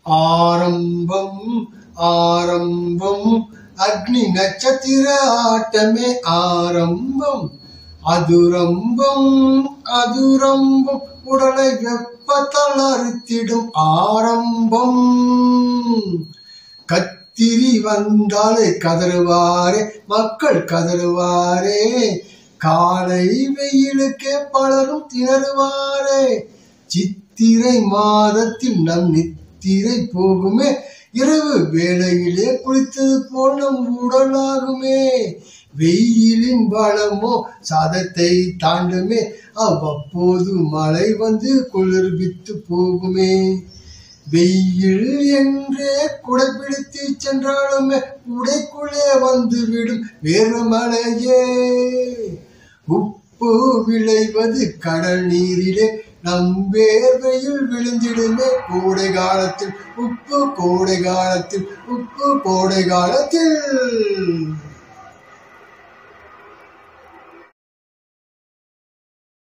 ஆரம்பம் ஆரம்பம் அக்னி நட்சத்திர ஆட்டமே ஆரம்பம் அதுரம்பம் அதுரம்பம் உடலை வெப்பத்தால் அறுத்திடும் ஆரம்பம் கத்திரி வந்தாலே கதறுவாரே மக்கள் கதறுவாரே காலை வெயிலுக்கே பலரும் திணறுவாரே சித்திரை மாதத்தில் நம் நித்திரை போகுமே இரவு வேளையிலே குளித்தது போல் நம் உடலாகுமே வெயிலின் பலமோ சாதத்தை தாண்டுமே அவ்வப்போது மழை வந்து குளிர்வித்து போகுமே வெயில் என்றே குடைப்பிடித்து சென்றாலுமே உடைக்குள்ளே வந்து விடும் வேறு மழையே உப்பு விளைவது கடல் நீரிலே நம் வேர்வையில் விழுந்திடுமே கோடை காலத்தில் உப்பு கோடை காலத்தில் உப்பு கோடை காலத்தில்